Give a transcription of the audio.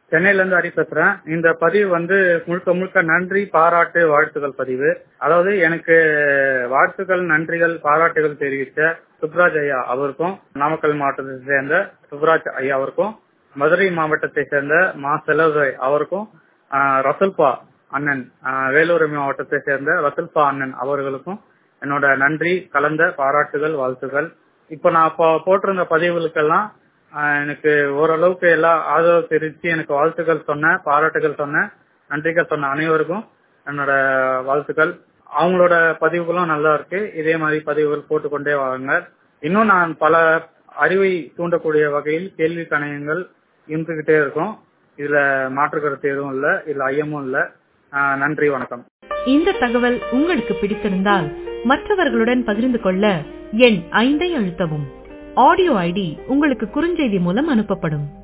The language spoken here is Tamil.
சென்னையில இருந்து ஹரி பேசுறேன் இந்த பதிவு வந்து முழுக்க முழுக்க நன்றி பாராட்டு வாழ்த்துக்கள் பதிவு அதாவது எனக்கு வாழ்த்துக்கள் நன்றிகள் பாராட்டுகள் தெரிவித்த சுப்ராஜ் ஐயா அவருக்கும் நாமக்கல் மாவட்டத்தை சேர்ந்த சுப்ராஜ் ஐயா அவருக்கும் மதுரை மாவட்டத்தை சேர்ந்த மா செலவுரை அவருக்கும் ஆஹ், ரசல்பா அண்ணன் ஆஹ், வேலூர் மாவட்டத்தை சேர்ந்த ரசல்பா அண்ணன் அவர்களுக்கும் என்னோட நன்றி கலந்த பாராட்டுகள் வாழ்த்துக்கள் இப்போ நான் இப்போ போட்டிருந்த பதிவுகளுக்கெல்லாம் ஆஹ், எனக்கு ஓரளவுக்கு எல்லா ஆதரவு தெரிவித்து எனக்கு வாழ்த்துக்கள் சொன்ன பாராட்டுகள் சொன்ன நன்றிகள் சொன்ன அனைவருக்கும் என்னோட வாழ்த்துக்கள் அவங்களோட பதிவுகளும் நல்லா இருக்கு இதே மாதிரி பதிவுகள் போட்டுக்கொண்டே வாங்க இன்னும் நான் பல அறிவை தூண்டக்கூடிய வகையில் கேள்வி கணையங்கள் இருந்துகிட்டே இருக்கும் இதுல மாற்று கருத்து எதுவும் இல்ல இதுல ஐயமும் இல்ல ஆஹ் நன்றி வணக்கம் இந்த தகவல் உங்களுக்கு பிடித்திருந்தால் மற்றவர்களுடன் பகிர்ந்து கொள்ள எண் ஐந்தை அழுத்தவும் ஆடியோ ஐடி உங்களுக்கு குறுஞ்செய்தி மூலம் அனுப்பப்படும்